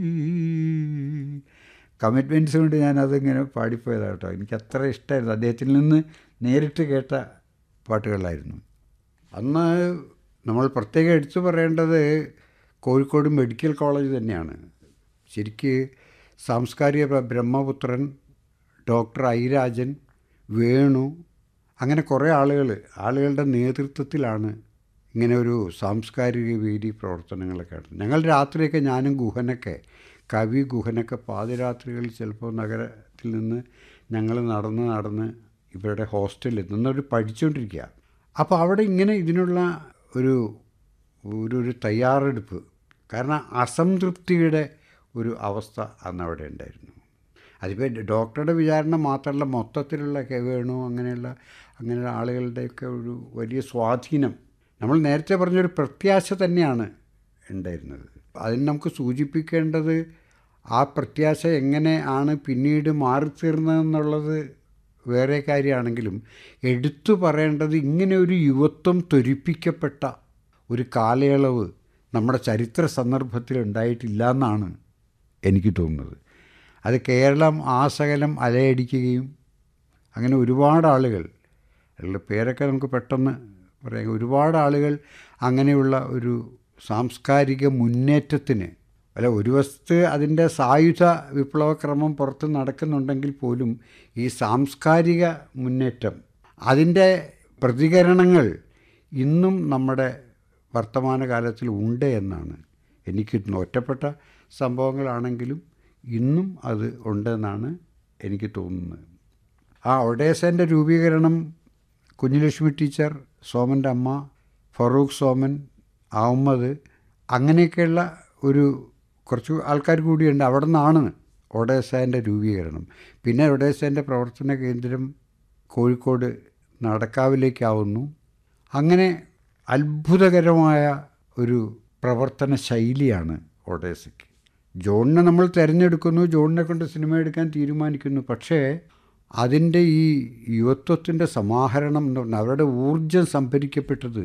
Commitments കൊണ്ട് ഞാനതിങ്ങനെ പാടിപ്പോയതാണ് കേട്ടോ എനിക്ക് അത്ര ഇഷ്ടമായിരുന്നു അദ്ദേഹത്തിൽ നിന്ന് നേരിട്ട് കേട്ട പാട്ടുകളായിരുന്നു അന്ന് നമ്മൾ പ്രത്യേകം എടുത്തു പറയേണ്ടത് കോഴിക്കോട് മെഡിക്കൽ കോളേജ് തന്നെയാണ് ശരിക്ക് സാംസ്കാരിക പ്ര- ബ്രഹ്മപുത്രൻ ഡോക്ടർ ഐരാജൻ വേണു അങ്ങനെ കുറേ ആളുകൾ ആളുകളുടെ നേതൃത്വത്തിലാണ് ഇങ്ങനെ ഒരു സാംസ്കാരിക വേദി പ്രവർത്തനങ്ങളൊക്കെ നടത്തുന്നത് ഞങ്ങൾ രാത്രിയൊക്കെ ഞാനും ഗുഹനൊക്കെ കവി ഗുഹനൊക്കെ പാതിരാത്രികളിൽ ചിലപ്പോൾ നഗരത്തിൽ നിന്ന് ഞങ്ങൾ നടന്ന് നടന്ന് ഇവരുടെ ഹോസ്റ്റലിൽ നിന്നവർ പഠിച്ചുകൊണ്ടിരിക്കുക അപ്പോൾ അവിടെ ഇങ്ങനെ ഇതിനുള്ള ഒരു ഒരു ഒരു തയ്യാറെടുപ്പ് കാരണം അസംതൃപ്തിയുടെ ഒരു അവസ്ഥ അന്ന് അവിടെ ഉണ്ടായിരുന്നു അതിപ്പോൾ ഡോക്ടറുടെ വിചാരണ മാത്രമല്ല മൊത്തത്തിലുള്ള കെ- വേണു അങ്ങനെയുള്ള അങ്ങനെയുള്ള ആളുകളുടെയൊക്കെ ഒരു വലിയ സ്വാധീനം നമ്മൾ നേരത്തെ പറഞ്ഞൊരു പ്രത്യാശ തന്നെയാണ് ഉണ്ടായിരുന്നത് അതിന് നമുക്ക് സൂചിപ്പിക്കേണ്ടത് ആ പ്രത്യാശ എങ്ങനെ ആണ് പിന്നീട് മാറിത്തീർന്നതെന്നുള്ളത് വേറെ കാര്യമാണെങ്കിലും എടുത്തു പറയേണ്ടത് ഇങ്ങനെ ഒരു യുവത്വം ത്വരിപ്പിക്കപ്പെട്ട ഒരു കാലയളവ് നമ്മുടെ ചരിത്ര സന്ദർഭത്തിൽ ഉണ്ടായിട്ടില്ല എന്നാണ് എനിക്ക് തോന്നുന്നത് അത് കേരളം ആസകലം അലയടിക്കുകയും അങ്ങനെ ഒരുപാട് ആളുകൾ ഉള്ള പേരൊക്കെ നമുക്ക് പെട്ടെന്ന് പറയാം ഒരുപാട് ആളുകൾ അങ്ങനെയുള്ള ഒരു സാംസ്കാരിക മുന്നേറ്റത്തിന് അല്ല ഒരു വശത്ത് അതിൻ്റെ സായുധ വിപ്ലവക്രമം പുറത്ത് നടക്കുന്നുണ്ടെങ്കിൽ പോലും ഈ സാംസ്കാരിക മുന്നേറ്റം അതിൻ്റെ പ്രതികരണങ്ങൾ ഇന്നും നമ്മുടെ വർത്തമാനകാലത്തിൽ ഉണ്ട് എന്നാണ് എനിക്ക് തോന്നുന്നത്. ഒറ്റപ്പെട്ട സംഭവങ്ങളാണെങ്കിലും ഇന്നും അത് ഉണ്ടെന്നാണ് എനിക്ക് തോന്നുന്നത് ആ ഒഡേസൻ്റെ രൂപീകരണം കുഞ്ഞുലക്ഷ്മി ടീച്ചർ സോമൻ്റെ അമ്മ ഫറൂഖ് സോമൻ അഹമ്മദ് അങ്ങനെയൊക്കെയുള്ള ഒരു കുറച്ച് ആൾക്കാർ കൂടിയുണ്ട് അവിടെ നിന്നാണ് ഒഡേസേൻ്റെ രൂപീകരണം പിന്നെ ഒഡേസേൻ്റെ പ്രവർത്തന കേന്ദ്രം കോഴിക്കോട് നടക്കാവിലേക്കാവുന്നു അങ്ങനെ അത്ഭുതകരമായ ഒരു പ്രവർത്തന ശൈലിയാണ് ഒഡേസയ്ക്ക് ജോണിനെ നമ്മൾ തിരഞ്ഞെടുക്കുന്നു ജോണിനെ കൊണ്ട് സിനിമ എടുക്കാൻ തീരുമാനിക്കുന്നു പക്ഷേ അതിൻ്റെ ഈ യുവത്വത്തിൻ്റെ സമാഹരണം എന്ന് പറഞ്ഞാൽ അവരുടെ ഊർജം സംഭരിക്കപ്പെട്ടത്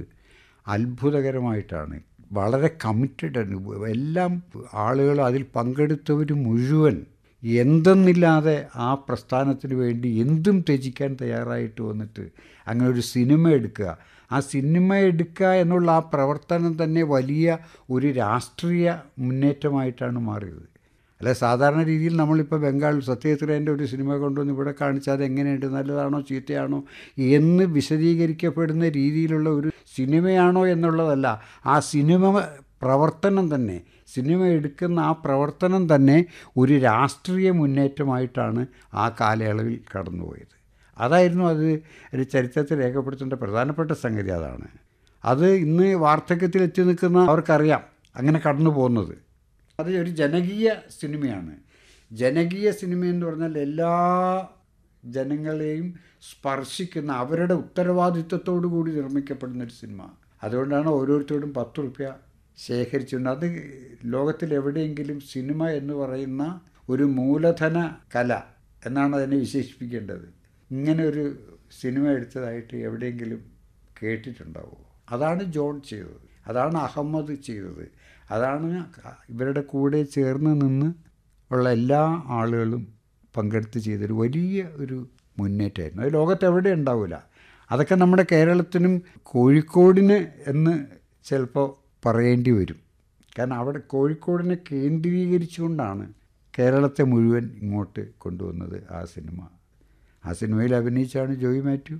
അത്ഭുതകരമായിട്ടാണ് വളരെ കമ്മിറ്റഡ് എല്ലാം ആളുകൾ അതിൽ പങ്കെടുത്തവർ മുഴുവൻ എന്തെന്നില്ലാതെ ആ പ്രസ്ഥാനത്തിന് വേണ്ടി എന്തും ത്യജിക്കാൻ തയ്യാറായിട്ട് വന്നിട്ട് അങ്ങനെ ഒരു സിനിമ എടുക്കുക ആ സിനിമ എടുക്കുക എന്നുള്ള ആ പ്രവർത്തനം തന്നെ വലിയ ഒരു രാഷ്ട്രീയ മുന്നേറ്റമായിട്ടാണ് മാറിയത് അല്ല സാധാരണ രീതിയിൽ നമ്മളിപ്പോൾ ബംഗാൾ സത്യജിത്രേൻ്റെ ഒരു സിനിമ കൊണ്ടുവന്ന് ഇവിടെ കാണിച്ചാൽ അത് എങ്ങനെയുണ്ട് നല്ലതാണോ ചീത്തയാണോ എന്ന് വിശദീകരിക്കപ്പെടുന്ന രീതിയിലുള്ള ഒരു സിനിമയാണോ എന്നുള്ളതല്ല ആ സിനിമ പ്രവർത്തനം തന്നെ സിനിമ എടുക്കുന്ന ആ പ്രവർത്തനം തന്നെ ഒരു രാഷ്ട്രീയ മുന്നേറ്റമായിട്ടാണ് ആ കാലയളവിൽ കടന്നുപോയത് അതായിരുന്നു അത് ഒരു ചരിത്രത്തിൽ രേഖപ്പെടുത്തേണ്ട പ്രധാനപ്പെട്ട സംഗതി അതാണ് അത് ഇന്ന് വാർദ്ധക്യത്തിൽ എത്തി നിൽക്കുന്ന അവർക്കറിയാം അങ്ങനെ കടന്നു പോകുന്നത് അത് ഒരു ജനകീയ സിനിമയാണ് ജനകീയ സിനിമ എന്ന് പറഞ്ഞാൽ എല്ലാ ജനങ്ങളെയും സ്പർശിക്കുന്ന അവരുടെ ഉത്തരവാദിത്വത്തോടു കൂടി നിർമ്മിക്കപ്പെടുന്ന ഒരു സിനിമ അതുകൊണ്ടാണ് ഓരോരുത്തരോടും പത്ത് റുപ്യ ശേഖരിച്ചുകൊണ്ട് അത് ലോകത്തിൽ എവിടെയെങ്കിലും സിനിമ എന്ന് പറയുന്ന ഒരു മൂലധന കല എന്നാണ് അതിനെ വിശേഷിപ്പിക്കേണ്ടത് ഇങ്ങനെ ഒരു സിനിമ എടുത്തതായിട്ട് എവിടെയെങ്കിലും കേട്ടിട്ടുണ്ടാവുമോ അതാണ് ജോൺ ചെയ്തത് അതാണ് അഹമ്മദ് ചെയ്തത് അതാണ് ഇവരുടെ കൂടെ ചേർന്ന് നിന്ന് ഉള്ള എല്ലാ ആളുകളും പങ്കെടുത്ത് ചെയ്തൊരു വലിയ ഒരു മുന്നേറ്റമായിരുന്നു അത് ലോകത്ത് എവിടെ ഉണ്ടാവില്ല അതൊക്കെ നമ്മുടെ കേരളത്തിനും കോഴിക്കോടിന് എന്ന് ചിലപ്പോൾ പറയേണ്ടി വരും കാരണം അവിടെ കോഴിക്കോടിനെ കേന്ദ്രീകരിച്ചുകൊണ്ടാണ് കേരളത്തെ മുഴുവൻ ഇങ്ങോട്ട് കൊണ്ടുവന്നത് ആ സിനിമ ആ സിനിമയിൽ അഭിനയിച്ചാണ് ജോയി മാത്യു